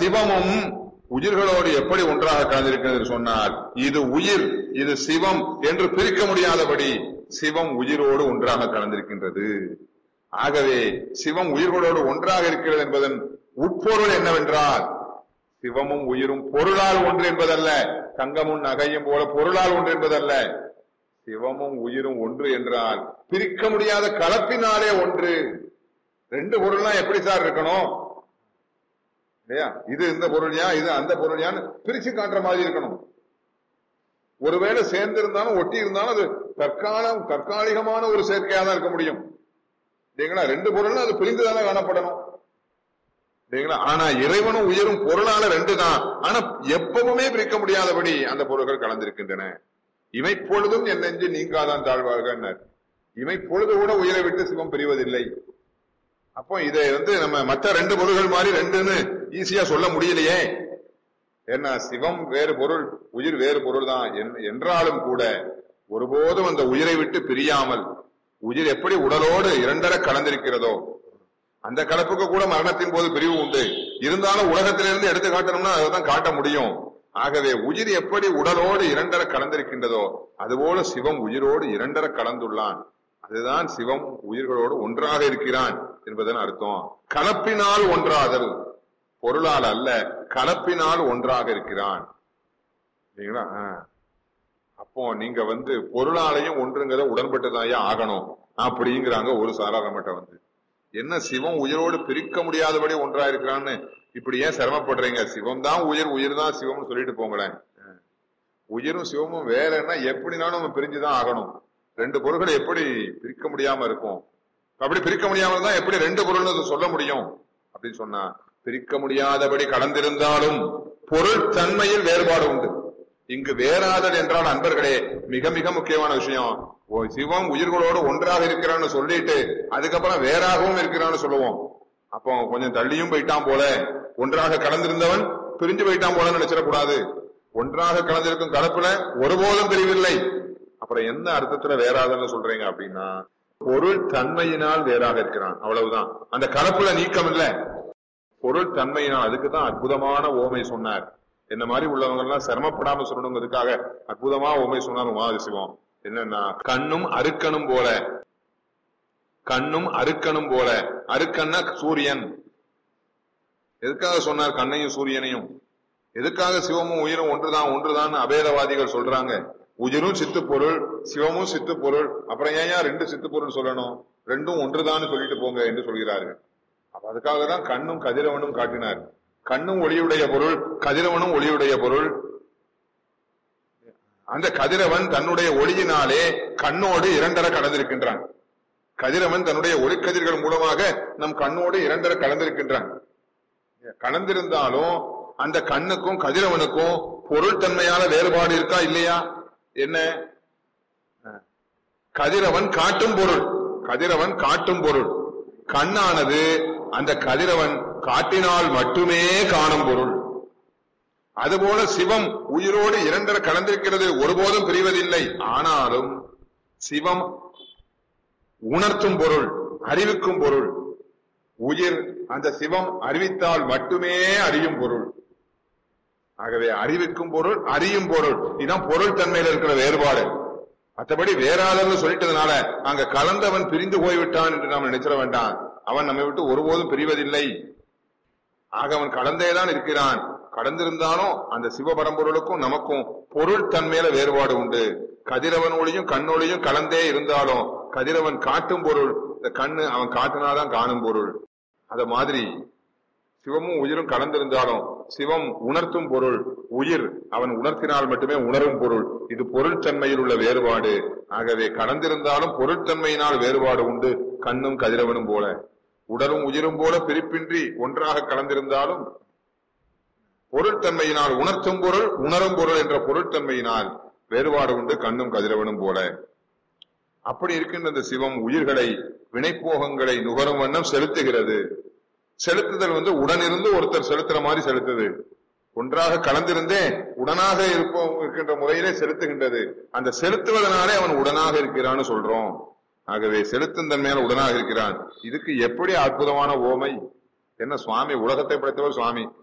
சிவமும் உயிர்களோடு எப்படி ஒன்றாக கலந்திருக்கிறது சொன்னால் இது உயிர் இது சிவம் என்று பிரிக்க முடியாதபடி சிவம் உயிரோடு ஒன்றாக கலந்திருக்கின்றது ஆகவே சிவம் உயிர்களோடு ஒன்றாக இருக்கிறது என்பதன் உட்பொருள் என்னவென்றால் சிவமும் உயிரும் பொருளால் ஒன்று என்பதல்ல தங்கமும் நகையும் போல பொருளால் ஒன்று என்பதல்ல சிவமும் உயிரும் ஒன்று என்றால் பிரிக்க முடியாத கலப்பினாலே ஒன்று ரெண்டு பொருள்லாம் எப்படி சார் இருக்கணும் இல்லையா இது இந்த பொருள்யா இது அந்த பொருள்யான்னு பிரிச்சு காட்டுற மாதிரி இருக்கணும் ஒருவேளை சேர்ந்து இருந்தாலும் ஒட்டி இருந்தாலும் அது தற்காலம் தற்காலிகமான ஒரு சேர்க்கையா தான் இருக்க முடியும் இல்லைங்களா ரெண்டு பொருளும் அது பிரிந்துதானே காணப்படணும் இல்லைங்களா ஆனா இறைவனும் உயிரும் பொருளால ரெண்டு தான் ஆனா எப்பவுமே பிரிக்க முடியாதபடி அந்த பொருள்கள் கலந்திருக்கின்றன இமை பொழுதும் என் நெஞ்சு நீங்காதான் தாழ்வார்கள் இமை பொழுது கூட உயிரை விட்டு சிவம் பிரிவதில்லை அப்போ இதை வந்து நம்ம மற்ற ரெண்டு பொருள்கள் மாதிரி ரெண்டுன்னு ஈஸியா சொல்ல முடியலையே என்ன சிவம் வேறு பொருள் உயிர் வேறு பொருள் தான் என்றாலும் கூட ஒருபோதும் அந்த உயிரை விட்டு பிரியாமல் உயிர் எப்படி உடலோடு இரண்டர கலந்திருக்கிறதோ அந்த கலப்புக்கு கூட மரணத்தின் போது பிரிவு உண்டு இருந்தாலும் உலகத்திலிருந்து எடுத்து காட்டணும்னா அதைதான் காட்ட முடியும் ஆகவே உயிர் எப்படி உடலோடு இரண்டர கலந்திருக்கின்றதோ அதுபோல சிவம் உயிரோடு இரண்டர கலந்துள்ளான் அதுதான் சிவம் உயிர்களோடு ஒன்றாக இருக்கிறான் என்பதன் அர்த்தம் கலப்பினால் ஒன்றாதல் பொருளால் அல்ல கலப்பினால் ஒன்றாக இருக்கிறான் சரிங்களா அப்போ நீங்க வந்து பொருளாலையும் ஒன்றுங்கிறத உடன்பட்டுதான் ஆகணும் அப்படிங்கிறாங்க ஒரு சாராரமட்ட வந்து என்ன சிவம் உயிரோடு பிரிக்க முடியாதபடி ஒன்றா இருக்கிறான்னு இப்படி ஏன் சிரமப்படுறீங்க சிவம் தான் உயிர் உயிர் தான் சிவம்னு சொல்லிட்டு போங்களேன் உயிரும் சிவமும் வேறன்னா எப்படினாலும் நம்ம பிரிஞ்சுதான் ஆகணும் ரெண்டு பொருள்களை எப்படி பிரிக்க முடியாம இருக்கும் அப்படி பிரிக்க முடியாம தான் எப்படி ரெண்டு பொருள் சொல்ல முடியும் அப்படின்னு சொன்னா பிரிக்க முடியாதபடி கலந்திருந்தாலும் பொருள் தன்மையில் வேறுபாடு உண்டு இங்கு வேறாதல் என்றால் அன்பர்களே மிக மிக முக்கியமான விஷயம் சிவம் உயிர்களோடு ஒன்றாக இருக்கிறான்னு சொல்லிட்டு அதுக்கப்புறம் வேறாகவும் இருக்கிறான்னு சொல்லுவோம் அப்போ கொஞ்சம் தள்ளியும் போயிட்டான் போல ஒன்றாக கலந்திருந்தவன் பிரிஞ்சு போயிட்டான் போல நினைச்சிடக்கூடாது ஒன்றாக கலந்திருக்கும் கலப்புல ஒருபோதும் பிரிவில்லை அப்புறம் எந்த அர்த்தத்துல வேறாதல்னு சொல்றீங்க அப்படின்னா பொருள் தன்மையினால் வேறாக இருக்கிறான் அவ்வளவுதான் அந்த கலப்புல நீக்கம் இல்ல பொருள் தன்மையினால் அதுக்கு தான் அற்புதமான ஓமை சொன்னார் என்ன மாதிரி உள்ளவங்க எல்லாம் சிரமப்படாம சொல்லணுங்கிறதுக்காக அற்புதமா ஓமை சொன்னார் உமாதிசிவம் என்னன்னா கண்ணும் அருக்கனும் போல கண்ணும் அருக்கனும் போல அருக்கன்னா சூரியன் எதுக்காக சொன்னார் கண்ணையும் சூரியனையும் எதுக்காக சிவமும் உயிரும் ஒன்றுதான் ஒன்றுதான் அபேதவாதிகள் சொல்றாங்க உயிரும் சித்து பொருள் சிவமும் சித்து பொருள் அப்புறம் ஏன் ரெண்டு சித்து பொருள் சொல்லணும் ரெண்டும் ஒன்றுதான் சொல்லிட்டு போங்க என்று சொல்கிறார்கள் அப்ப அதுக்காக தான் கண்ணும் கதிரவனும் காட்டினார் கண்ணும் ஒளியுடைய பொருள் கதிரவனும் ஒளியுடைய பொருள் அந்த கதிரவன் தன்னுடைய ஒளியினாலே கண்ணோடு இரண்டர கலந்திருக்கின்றான் கதிரவன் தன்னுடைய ஒளிக்கதிர்கள் மூலமாக நம் கண்ணோடு இரண்டர கலந்திருக்கின்றான் கலந்திருந்தாலும் அந்த கண்ணுக்கும் கதிரவனுக்கும் பொருள் தன்மையான வேறுபாடு இருக்கா இல்லையா என்ன கதிரவன் காட்டும் பொருள் கதிரவன் காட்டும் பொருள் கண்ணானது அந்த கதிரவன் காட்டினால் மட்டுமே காணும் பொருள் அதுபோல சிவம் உயிரோடு இரண்டர கலந்திருக்கிறது ஒருபோதும் பிரிவதில்லை ஆனாலும் சிவம் உணர்த்தும் பொருள் அறிவிக்கும் பொருள் உயிர் அந்த சிவம் அறிவித்தால் மட்டுமே அறியும் பொருள் ஆகவே அறிவிக்கும் பொருள் அறியும் பொருள் இதுதான் பொருள் தன்மையில இருக்கிற வேறுபாடு மற்றபடி வேறாதவங்க சொல்லிட்டதுனால அங்க கலந்தவன் பிரிந்து போய்விட்டான் என்று நாம் நினைச்சிட வேண்டாம் அவன் நம்மை விட்டு ஒருபோதும் பிரிவதில்லை ஆக அவன் கலந்தேதான் இருக்கிறான் கடந்திருந்தாலும் அந்த சிவபரம்பொருளுக்கும் நமக்கும் பொருள் தன்மையில வேறுபாடு உண்டு கதிரவன் ஒளியும் கண்ணொளியும் கலந்தே இருந்தாலும் கதிரவன் காட்டும் பொருள் இந்த கண்ணு அவன் காட்டினாதான் காணும் பொருள் அத மாதிரி சிவமும் உயிரும் கலந்திருந்தாலும் சிவம் உணர்த்தும் பொருள் உயிர் அவன் உணர்த்தினால் மட்டுமே உணரும் பொருள் இது பொருள் தன்மையில் உள்ள வேறுபாடு ஆகவே கலந்திருந்தாலும் பொருட்தன்மையினால் வேறுபாடு உண்டு கண்ணும் கதிரவனும் போல உடலும் உயிரும் போல பிரிப்பின்றி ஒன்றாக கலந்திருந்தாலும் பொருட்தன்மையினால் உணர்த்தும் பொருள் உணரும் பொருள் என்ற பொருட்தன்மையினால் வேறுபாடு உண்டு கண்ணும் கதிரவனும் போல அப்படி இருக்கின்ற இந்த சிவம் உயிர்களை வினைப்போகங்களை நுகரும் வண்ணம் செலுத்துகிறது செலுத்துதல் வந்து உடனிருந்து ஒருத்தர் செலுத்துற மாதிரி செலுத்துது ஒன்றாக கலந்திருந்தே உடனாக இருப்போம் இருக்கின்ற முறையிலே செலுத்துகின்றது அந்த செலுத்துவதனாலே அவன் உடனாக இருக்கிறான்னு சொல்றோம் ஆகவே செலுத்தும் தன்மையால் உடனாக இருக்கிறான் இதுக்கு எப்படி அற்புதமான ஓமை என்ன சுவாமி உலகத்தை படைத்தவர் சுவாமி